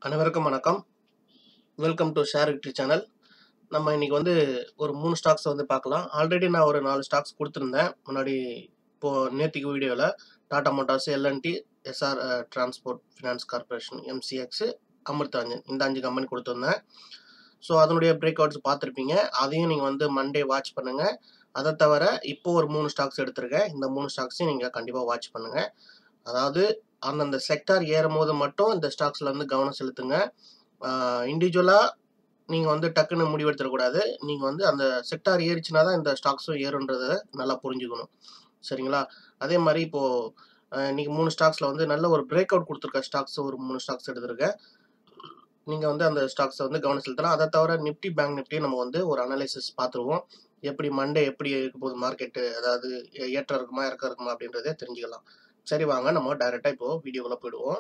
அனைவருக்கும் வணக்கம் welcome to Share Victory channel நம்ம இன்னைக்கு வந்து ஒரு மூணு ஸ்டாக்ஸ் வந்து பார்க்கலாம் ஆல்ரெடி நான் ஒரு நாலு ஸ்டாக்ஸ் கொடுத்துருந்தேன் முன்னாடி இப்போது நேற்றுக்கு வீடியோவில் Tata Motors L and T SR transport finance corporation MCX Amrutanjan இந்த அஞ்சு கம்பெனி கொடுத்துருந்தேன் ஸோ அதனுடைய பிரேக் அவுட்ஸ் பார்த்துருப்பீங்க அதையும் நீங்கள் வந்து மண்டே வாட்ச் பண்ணுங்கள் அதை தவிர இப்போ ஒரு மூணு ஸ்டாக்ஸ் எடுத்திருக்கேன் இந்த மூணு ஸ்டாக்ஸையும் நீங்கள் கண்டிப்பாக வாட்ச் பண்ணுங்கள் அதாவது அந்தந்த செக்டார் ஏறும் போது மட்டும் இந்த ஸ்டாக்ஸில் வந்து கவனம் செலுத்துங்க இண்டிவிஜுவலாக நீங்கள் வந்து டக்குன்னு முடிவெடுத்துடக்கூடாது நீங்கள் வந்து அந்த செக்டார் ஏறிச்சுனா தான் இந்த ஸ்டாக்ஸும் ஏறுன்றதை நல்லா புரிஞ்சுக்கணும் சரிங்களா அதே மாதிரி இப்போது இன்னைக்கு மூணு ஸ்டாக்ஸில் வந்து நல்ல ஒரு பிரேக் அவுட் கொடுத்துருக்க ஸ்டாக்ஸ் ஒரு மூணு ஸ்டாக்ஸ் எடுத்திருக்கேன் நீங்கள் வந்து அந்த ஸ்டாக்ஸை வந்து கவனம் செலுத்தலாம் அதை தவிர நிஃப்டி பேங்க் நிஃப்டி நம்ம வந்து ஒரு அனலைசிஸ் பார்த்துருவோம் எப்படி மண்டே எப்படி இருக்க போகுது மார்க்கெட்டு அதாவது ஏற்றம் இருக்குமா இறக்கம் இருக்குமா அப்படின்றதே தெரிஞ்சுக்கலாம் சரி வாங்க நம்ம டைரெக்டாக இப்போது வீடியோக்குள்ளே போயிடுவோம்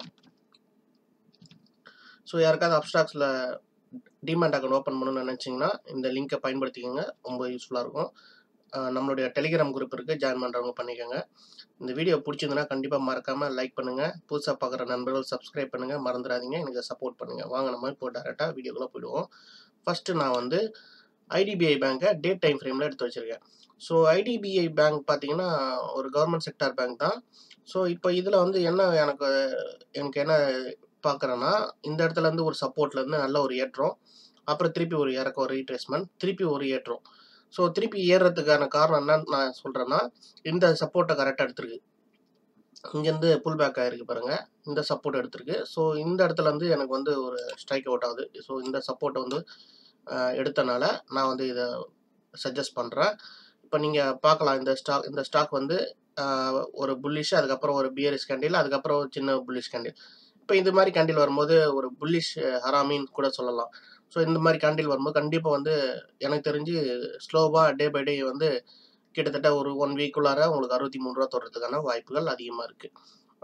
ஸோ யாருக்காவது அப்ஸ்டாக்ஸில் டிமேட் அக்கௌண்ட் ஓப்பன் பண்ணணும்னு நினச்சிங்கன்னா இந்த லிங்கை பயன்படுத்திக்கோங்க ரொம்ப யூஸ்ஃபுல்லாக இருக்கும் அஹ் நம்மளுடைய டெலிகிராம் குரூப் இருக்குது ஜாயின் பண்ணுறவங்க பண்ணிக்கோங்க இந்த வீடியோ பிடிச்சிருந்துன்னா கண்டிப்பாக மறக்காமல் லைக் பண்ணுங்கள் புதுசாக பார்க்குற நண்பர்கள் சப்ஸ்கிரைப் பண்ணுங்கள் மறந்துடாதீங்க எனக்கு சப்போர்ட் பண்ணுங்கள் வாங்க நம்ம இப்போ டேரெக்டாக வீடியோக்குள்ளே போயிடுவோம் ஃபஸ்ட்டு நான் வந்து ஐடிபிஐ பேங்க்கை டேட் டைம் ஃப்ரேமில் எடுத்து வச்சுருக்கேன் ஸோ ஐடிபிஐ பேங்க் பார்த்தீங்கன்னா ஒரு கவர்மெண்ட் செக்டார் பேங்க் தான் ஸோ இப்போ இதில் வந்து என்ன எனக்கு எனக்கு என்ன பார்க்குறேன்னா இந்த இடத்துல இருந்து ஒரு சப்போர்ட்லேருந்து நல்ல ஒரு ஏற்றம் அப்புறம் திருப்பி ஒரு இறக்கம் ஒரு ரீட்ரேஸ்மெண்ட் திருப்பி ஒரு ஏற்றம் ஸோ திருப்பி ஏறுறதுக்கான காரணம் என்னன்னு நான் சொல்கிறேன்னா இந்த சப்போர்ட்டை கரெக்டாக எடுத்திருக்கு இங்கேருந்து புல் பேக் ஆகிருக்கு பாருங்கள் இந்த சப்போர்ட் எடுத்திருக்கு ஸோ இந்த இடத்துல வந்து எனக்கு வந்து ஒரு ஸ்ட்ரைக் அவுட் ஆகுது ஸோ இந்த சப்போர்ட்டை வந்து அஹ், எடுத்தனால நான் வந்து இதை சஜஸ்ட் பண்ணுறேன் இப்போ நீங்கள் பார்க்கலாம் இந்த ஸ்டாக் இந்த ஸ்டாக் வந்து அஹ், ஒரு புல்லிஷ் அதுக்கப்புறம் ஒரு பியரிஷ் கேண்டில் அதுக்கப்புறம் ஒரு சின்ன புல்லிஷ் கேண்டில் இப்போ இந்த மாதிரி கேண்டில் வரும்போது ஒரு புல்லிஷ் ஹராமின்னு கூட சொல்லலாம் ஸோ இந்த மாதிரி கேண்டில் வரும்போது கண்டிப்பாக வந்து எனக்கு தெரிஞ்சு ஸ்லோவாக டே பை டே வந்து கிட்டத்தட்ட ஒரு ஒன் வீக்குள்ளார உங்களுக்கு அறுபத்தி மூணு ரூபா தொடுறதுக்கான வாய்ப்புகள் அதிகமாக இருக்குது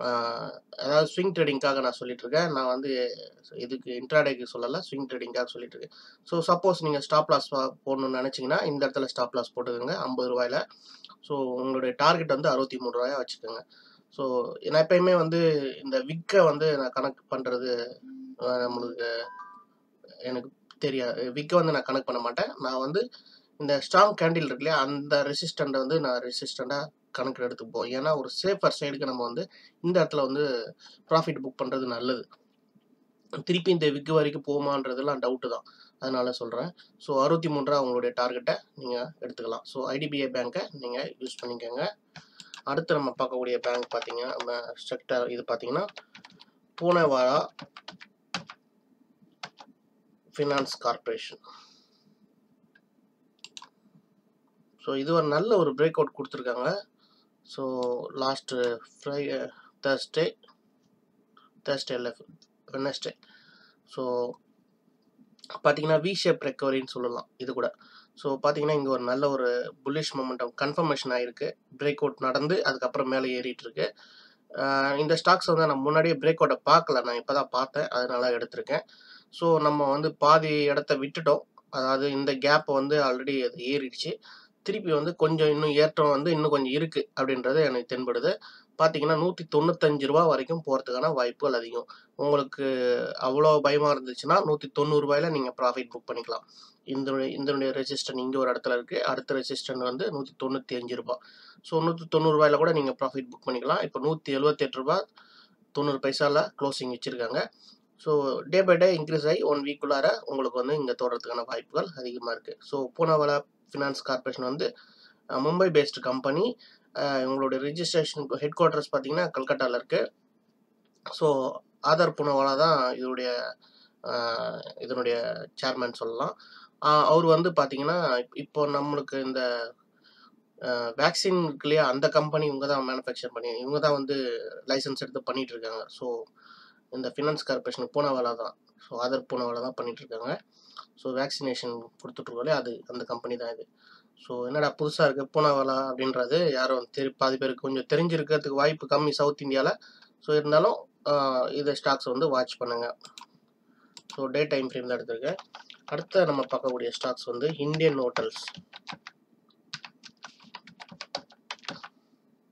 அதாவது ஸ்விங் ட்ரேடிங்காக நான் சொல்லிட்டு இருக்கேன் நான் வந்து இதுக்கு இன்ட்ராடேக்கு சொல்லலை ஸ்விங் ட்ரேடிங்காக சொல்லிட்டு இருக்கேன் ஸோ சப்போஸ் நீங்கள் ஸ்டாப் லாஸ் போடணும்னு நினச்சிங்கன்னா இந்த இடத்துல ஸ்டாப் லாஸ் போட்டுக்கோங்க ஐம்பது ரூபாயில ஸோ உங்களுடைய டார்கெட் வந்து அறுபத்தி மூணு ரூபாயா வச்சுக்கோங்க ஸோ நான் எப்பயுமே வந்து இந்த விக்கை வந்து நான் கணக்கு பண்ணுறது நம்மளுக்கு எனக்கு தெரியாது விக்கை வந்து நான் கணக்கு பண்ண மாட்டேன் நான் வந்து இந்த ஸ்ட்ராங் கேண்டில் இருக்கு இல்லையா அந்த ரெசிஸ்டண்ட்டை வந்து நான் ரெசிஸ்டண்ட்டாக கணக்கில் எடுத்துப்போம் ஏன்னா ஒரு சேஃபர் சைடுக்கு நம்ம வந்து இந்த இடத்துல வந்து ப்ராஃபிட் புக் பண்ணுறது நல்லது திருப்பி இந்த விக்கு வரைக்கும் போகுமான்றதெல்லாம் டவுட்டு தான் அதனால சொல்கிறேன் ஸோ அறுபத்தி மூணு ரூபா உங்களுடைய டார்கெட்டை நீங்கள் எடுத்துக்கலாம் ஸோ ஐடிபிஐ பேங்க்கை நீங்கள் யூஸ் பண்ணிக்கோங்க அடுத்து நம்ம பார்க்கக்கூடிய பேங்க் பார்த்தீங்கன்னா நம்ம செக்டர் இது பார்த்தீங்கன்னா பூனேவாரா ஃபினான்ஸ் கார்பரேஷன் ஸோ இது ஒரு நல்ல ஒரு பிரேக் அவுட் கொடுத்துருக்காங்க so last fri Thursday Thursday இல்லை வெனஸ்டே ஸோ பார்த்தீங்கன்னா வி ஷேப் ரெக்கவரின்னு சொல்லலாம் இது கூட ஸோ பார்த்தீங்கன்னா இங்கே ஒரு நல்ல ஒரு புல்லிஷ் மொமெண்டம் கன்ஃபர்மேஷன் ஆகிருக்கு பிரேக் அவுட் நடந்து அதுக்கப்புறம் மேலே ஏறிட்டு இருக்கு ஆஹ் இந்த ஸ்டாக்ஸ் வந்து நான் முன்னாடியே பிரேக் அவுட்டை பார்க்கல நான் இப்போ தான் பார்த்தேன் அதனால எடுத்திருக்கேன் ஸோ நம்ம வந்து பாதி இடத்த விட்டுட்டோம் அதாவது இந்த கேப்பை வந்து ஆல்ரெடி அது ஏறிடுச்சு திருப்பி வந்து கொஞ்சம் இன்னும் ஏற்றம் வந்து இன்னும் கொஞ்சம் இருக்குது அப்படின்றது எனக்கு தென்படுது பார்த்தீங்கன்னா நூற்றி தொண்ணூத்தஞ்சு ரூபா வரைக்கும் போகிறதுக்கான வாய்ப்புகள் அதிகம் உங்களுக்கு அவ்வளோ பயமாக இருந்துச்சுன்னா நூற்றி தொண்ணூறுபாயில் நீங்கள் ப்ராஃபிட் புக் பண்ணிக்கலாம் இந்த இதனுடைய ரெசிஸ்டன் இங்கே ஒரு இடத்துல இருக்குது அடுத்த ரெசிஸ்டன் வந்து நூற்றி தொண்ணூற்றி அஞ்சு ரூபா ஸோ நூற்றி தொண்ணூறுபாயில் கூட நீங்கள் ப்ராஃபிட் புக் பண்ணிக்கலாம் இப்போ நூற்றி எழுபத்தெட்டு ரூபா தொண்ணூறு பைசாவில் க்ளோசிங் வச்சுருக்காங்க so day by day increase ஆகி ஒன் வீக்குள்ளார உங்களுக்கு வந்து இங்கே தோறதுக்கான வாய்ப்புகள் அதிகமாக இருக்குது ஸோ பூனாவாலா ஃபினான்ஸ் கார்பரேஷன் வந்து அஹ், மும்பை பேஸ்டு கம்பெனி உங்களுடைய ரிஜிஸ்ட்ரேஷன் ஹெட் குவார்ட்டர்ஸ் பார்த்தீங்கன்னா கல்கட்டாவில் இருக்குது ஸோ ஆதார் பூனாவாலா தான் இதனுடைய அஹ், இதனுடைய சேர்மன் சொல்லலாம் அஹ், அவர் வந்து பார்த்தீங்கன்னா இப்போ நம்மளுக்கு இந்த வேக்சின் இருக்கு இல்லையா அந்த கம்பெனி இவங்க தான் மேனுஃபேக்சர் பண்ணி இவங்க தான் வந்து லைசன்ஸ் எடுத்து பண்ணிட்டு இருக்காங்க ஸோ இந்த ஃபினான்ஸ் கார்பரேஷன் பூனாவாலா தான் ஸோ ஆதர் பூனாவாலா தான் பண்ணிட்டு இருக்காங்க ஸோ வேக்சினேஷன் கொடுத்துட்ருக்கோலே அது அந்த கம்பெனி தான் இது ஸோ என்னடா புதுசாக இருக்குது பூனாவாலா அப்படின்றது யாரும் தெரி பாதி பேருக்கு கொஞ்சம் தெரிஞ்சிருக்கிறதுக்கு வாய்ப்பு கம்மி சவுத் இந்தியாவில் ஸோ இருந்தாலும் ஆஹ், இந்த ஸ்டாக்ஸ் வந்து வாட்ச் பண்ணுங்கள் ஸோ டே டைம் ஃப்ரேம் தான் எடுத்திருக்கேன் அடுத்த நம்ம பார்க்கக்கூடிய ஸ்டாக்ஸ் வந்து இந்தியன் ஹோட்டல்ஸ்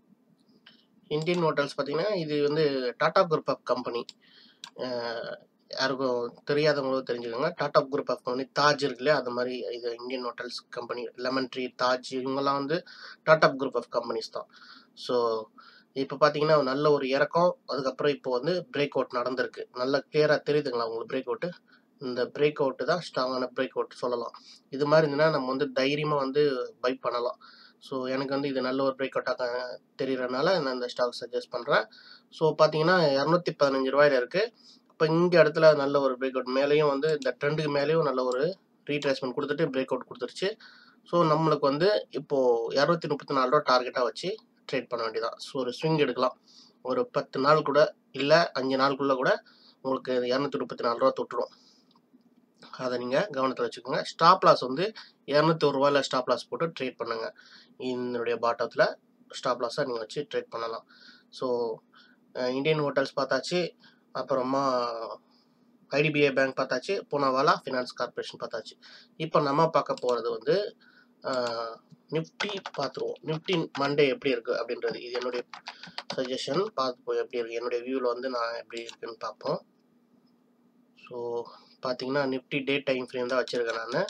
இந்தியன் ஹோட்டல்ஸ் பார்த்தீங்கன்னா இது வந்து டாடா குரூப் ஆஃப் கம்பெனி யாருக்கும் தெரியாதவங்களும் தெரிஞ்சுக்கோங்க Tata group of company Taj இருக்கு இல்லையா அது மாதிரி இது Indian Hotels company Lemon Tree Taj இவங்கெல்லாம் வந்து டாடா குரூப் ஆஃப் கம்பெனிஸ் தான் ஸோ இப்போ பார்த்தீங்கன்னா நல்ல ஒரு இறக்கம் அதுக்கப்புறம் இப்போ வந்து பிரேக் அவுட் நடந்திருக்கு நல்லா கிளியராக தெரியுதுங்களா உங்களுக்கு பிரேக் அவுட்டு இந்த பிரேக் அவுட்டு தான் ஸ்ட்ராங்கான பிரேக் அவுட் சொல்லலாம் இது மாதிரி இருந்ததுன்னா நம்ம வந்து தைரியமாக வந்து பை பண்ணலாம் ஸோ எனக்கு வந்து இது நல்ல ஒரு பிரேக் அவுட்டாக தெரியறதுனால நான் இந்த ஸ்டாக் சஜஸ்ட் பண்ணுறேன் ஸோ பார்த்தீங்கன்னா இரநூத்தி பதினஞ்சு ரூபாயில இருக்குது இப்போ இங்கே இடத்துல நல்ல ஒரு பிரேக் அவுட் மேலேயும் வந்து இந்த ட்ரெண்டுக்கு மேலேயும் நல்ல ஒரு ரீட்ரேஸ்மெண்ட் கொடுத்துட்டு பிரேக் அவுட் கொடுத்துருச்சு ஸோ நம்மளுக்கு வந்து இப்போது இரநூத்தி முப்பத்தி நாலு ரூபா டார்கெட்டாக வச்சு ட்ரேட் பண்ண வேண்டியதான் ஸோ ஒரு ஸ்விங் எடுக்கலாம் ஒரு பத்து நாள் கூட இல்லை அஞ்சு நாளுக்குள்ளே கூட உங்களுக்கு இரநூத்தி முப்பத்தி நாலு ரூபா தொட்டுரும் அதை நீங்கள் கவனத்தில் வச்சுக்கோங்க ஸ்டாப் லாஸ் வந்து இரநூத்தி ஒரு ரூபாயில் ஸ்டாப் லாஸ் போட்டு ட்ரேட் பண்ணுங்கள் இதனுடைய பாட்டத்தில் ஸ்டாப் லாஸாக நீங்கள் வச்சு ட்ரேட் பண்ணலாம் ஸோ இந்தியன் ஹோட்டல்ஸ் பார்த்தாச்சு அப்புறமா ஐடிபிஐ பேங்க் பார்த்தாச்சு பூனாவாலா ஃபினான்ஸ் கார்பரேஷன் பார்த்தாச்சு இப்போ நம்ம பார்க்க போகிறது வந்து நிஃப்டி பார்த்துருவோம் நிஃப்டி மண்டே எப்படி இருக்குது அப்படின்றது இது என்னுடைய சஜஷன் பார்த்து போய் எப்படி இருக்குது என்னுடைய வியூவில் வந்து நான் எப்படி இருக்குன்னு பார்ப்போம் ஸோ பார்த்தீங்கன்னா நிஃப்டி டே டைம் ஃப்ரேம் தான் வச்சுருக்கேன் நான்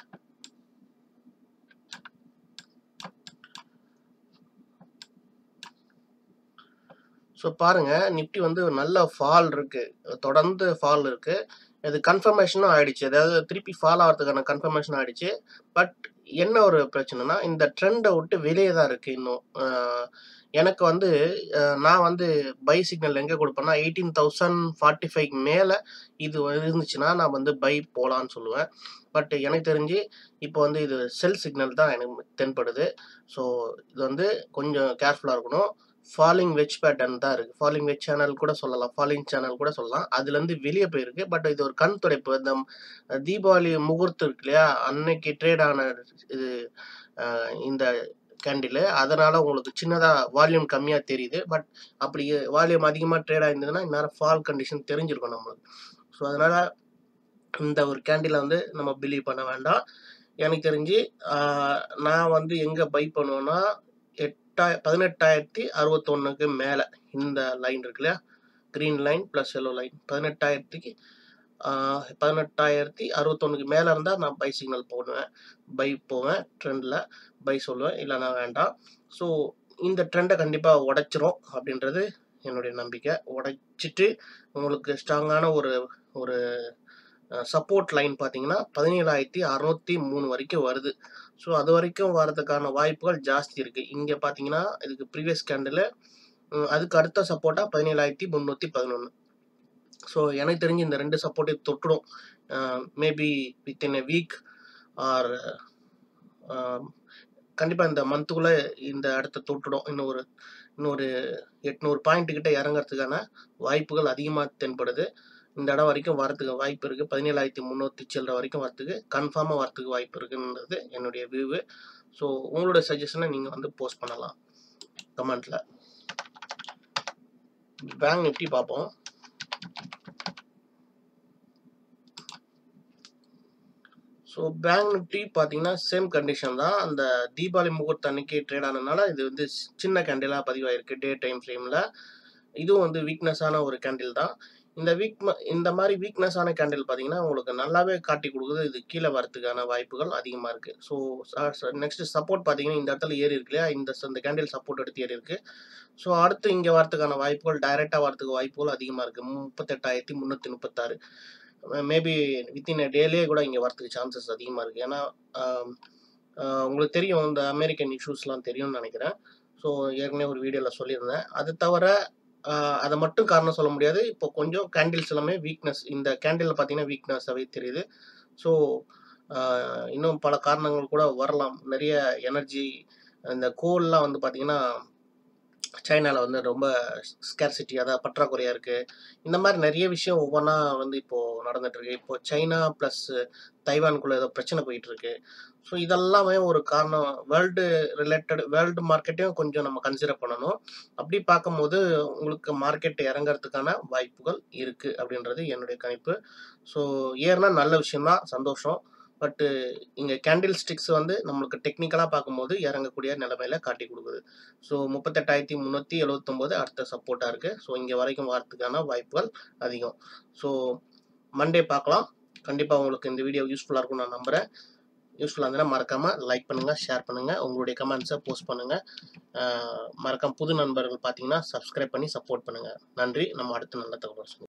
ஸோ பாருங்க நிஃப்டி வந்து ஒரு நல்ல ஃபால் இருக்கு தொடர்ந்து ஃபால் இருக்கு இது கன்ஃபர்மேஷனும் ஆயிடுச்சு அதாவது திருப்பி ஃபால் ஆகிறதுக்கான கன்ஃபர்மேஷன் ஆயிடுச்சு பட் என்ன ஒரு பிரச்சனைனா இந்த ட்ரெண்டை விட்டு வெளியே தான் இருக்கு இன்னும் அஹ் எனக்கு வந்து அஹ் நான் வந்து பை சிக்னல் எங்கே கொடுப்பேன்னா எயிட்டீன் தௌசண்ட் ஃபார்ட்டி ஃபைவ் மேலே இது இருந்துச்சுன்னா நான் வந்து பை போகலான்னு சொல்லுவேன் பட் எனக்கு தெரிஞ்சு இப்போ வந்து இது செல் சிக்னல் தான் எனக்கு தென்படுது ஸோ இது வந்து கொஞ்சம் கேர்ஃபுல்லாக இருக்கணும் ஃபாலிங் வெஜ் பேட்டர்ன் தான் இருக்குது ஃபாலிங் வெஜ் சேனல் கூட சொல்லலாம் ஃபாலிங் சேனல் கூட சொல்லலாம் அதுலேருந்து வெளியே போயிருக்கு பட் இது ஒரு கண் துடைப்பு இந்த தீபாவளி முகூர்த்தம் இருக்கு இல்லையா அன்னைக்கு ட்ரேட் ஆன இது அஹ் இந்த கேண்டில் அதனால உங்களுக்கு சின்னதாக வால்யூம் கம்மியாக தெரியுது பட் அப்படி வால்யூம் அதிகமாக ட்ரேட் ஆயிருந்ததுன்னா இந்நேரம் ஃபால் கண்டிஷன் தெரிஞ்சிருக்கும் நம்மளுக்கு ஸோ அதனால இந்த ஒரு கேண்டிலை வந்து நம்ம பிலீவ் பண்ண வேண்டாம் எனக்கு தெரிஞ்சு ஆஹ் நான் வந்து எங்கே பை பண்ணுவேன்னா எட்டாய பதினெட்டாயிரத்தி அறுபத்தொன்னுக்கு மேலே இந்த லைன் இருக்கு இல்லையா green line plus yellow line பதினெட்டாயிரத்துக்கு ஆஹ் பதினெட்டாயிரத்தி அறுபத்தொன்னுக்கு மேலே இருந்தால் நான் பை சிக்னல் போடுவேன் பை போவேன் ட்ரெண்டில் பை சொல்லுவேன் இல்லைனா வேண்டாம் ஸோ இந்த ட்ரெண்டை கண்டிப்பாக உடைச்சிரும் அப்படின்றது என்னுடைய நம்பிக்கை உடைச்சிட்டு உங்களுக்கு ஸ்ட்ராங்கான ஒரு ஒரு சப்போர்ட் லைன் பார்த்தீங்கன்னா பதினேழாயிரத்தி அறநூற்றி மூணு வரைக்கும் வருது ஸோ அது வரைக்கும் வரதுக்கான வாய்ப்புகள் ஜாஸ்தி இருக்குது இங்கே பார்த்தீங்கன்னா இதுக்கு ப்ரீவியஸ் கேண்டில் அதுக்கு அடுத்த சப்போர்ட்டாக பதினேழாயிரத்தி முந்நூற்றி பதினொன்று ஸோ எனக்கு தெரிஞ்சு இந்த ரெண்டு சப்போர்ட்டையும் தொட்டுடும் maybe within a week or கண்டிப்பாக இந்த மந்த்துக்குள்ளே இந்த இடத்த தொட்டுடும் இன்னொரு இன்னொரு எட்நூறு பாயிண்ட் கிட்ட இறங்குறதுக்கான வாய்ப்புகள் அதிகமாக தென்படுது இந்த இடம் வரைக்கும் வரத்துக்கு வாய்ப்பு இருக்குது பதினேழாயிரத்தி முந்நூற்றி சில்லற வரைக்கும் வரத்துக்கு கன்ஃபார்மாக வரத்துக்கு வாய்ப்பு இருக்குன்றது என்னுடைய வியூவு ஸோ உங்களோட சஜஷனை நீங்கள் வந்து போஸ்ட் பண்ணலாம் கமெண்ட்டில் பேங்க் நிஃப்டி பார்ப்போம் ஸோ பேங்க் நிஃப்டி பார்த்தீங்கன்னா சேம் கண்டிஷன் தான் அந்த தீபாவளி முகூர்த்த அன்னைக்கு ட்ரேட் ஆனதுனால இது வந்து சின்ன கேண்டிலாக பதிவாயிருக்கு டே டைம் ஃப்ரேமில் இதுவும் வந்து வீக்னஸான ஒரு கேண்டில் தான் இந்த வீக் இந்த மாதிரி வீக்னஸான கேண்டில் பார்த்தீங்கன்னா உங்களுக்கு நல்லாவே காட்டி கொடுக்குது இது கீழே வரதுக்கான வாய்ப்புகள் அதிகமாக இருக்குது ஸோ நெக்ஸ்ட் சப்போர்ட் பார்த்தீங்கன்னா இந்த இடத்துல ஏறி இருக்கு இல்லையா இந்த இந்த கேண்டில் சப்போர்ட் எடுத்து ஏறி இருக்கு ஸோ அடுத்து இங்கே வரதுக்கான வாய்ப்புகள் டைரெக்டாக வரதுக்கு வாய்ப்புகள் அதிகமாக இருக்குது முப்பத்தெட்டாயிரத்தி முந்நூற்றி முப்பத்தாறு மேபி வித்தின் டேலேயே கூட இங்கே வரதுக்கு சான்சஸ் அதிகமாக இருக்குது ஏன்னா உங்களுக்கு தெரியும் இந்த அமெரிக்கன் இஷ்யூஸ்லாம் தெரியும்னு நினைக்கிறேன் ஸோ ஏற்கனவே ஒரு வீடியோவில் சொல்லியிருந்தேன் அது தவிர அதை மட்டும் காரணம் சொல்ல முடியாது இப்போ கொஞ்சம் கேண்டில்ஸ் எல்லாமே வீக்னஸ் இந்த கேண்டில் பார்த்தீங்கன்னா வீக்னஸாகவே தெரியுது ஸோ இன்னும் பல காரணங்கள் கூட வரலாம் நிறைய எனர்ஜி இந்த கோல்லாம் வந்து பார்த்தீங்கன்னா சைனாவில் வந்து ரொம்ப ஸ்கேர்சிட்டி அதாவது பற்றாக்குறையாக இருக்குது இந்த மாதிரி நிறைய விஷயம் ஒவ்வொன்றா வந்து இப்போது நடந்துகிட்ருக்கு இப்போது சைனா ப்ளஸ் தைவானுக்குள்ளே ஏதோ பிரச்சனை போயிட்டுருக்கு ஸோ இதெல்லாமே ஒரு காரணம் வேர்ல்டு ரிலேட்டட் வேர்ல்டு மார்க்கெட்டையும் கொஞ்சம் நம்ம கன்சிடர் பண்ணணும் அப்படி பார்க்கும்போது உங்களுக்கு மார்க்கெட் இறங்கிறதுக்கான வாய்ப்புகள் இருக்குது அப்படின்றது என்னுடைய கணிப்பு ஸோ ஏறினா நல்ல விஷயம்தான் சந்தோஷம் பட்டு இங்கே கேண்டில் ஸ்டிக்ஸ் வந்து நம்மளுக்கு டெக்னிக்கலாக பார்க்கும்போது இறங்கக்கூடிய நிலைமையில காட்டி கொடுக்குது ஸோ முப்பத்தெட்டாயிரத்தி முந்நூற்றி எழுபத்தொம்போது அடுத்த சப்போர்ட்டாக இருக்குது ஸோ இங்கே வரைக்கும் வரத்துக்கான வாய்ப்புகள் அதிகம் ஸோ மண்டே பார்க்கலாம் கண்டிப்பாக உங்களுக்கு இந்த வீடியோ யூஸ்ஃபுல்லாக இருக்கும் நான் நம்புகிறேன் யூஸ்ஃபுல்லாக இருந்ததுன்னா மறக்காமல் லைக் பண்ணுங்கள் ஷேர் பண்ணுங்கள் உங்களுடைய கமெண்ட்ஸை போஸ்ட் பண்ணுங்கள் மறக்காம புது நண்பர்கள் பார்த்தீங்கன்னா சப்ஸ்கிரைப் பண்ணி சப்போர்ட் பண்ணுங்கள் நன்றி நம்ம அடுத்த நல்ல தகவல்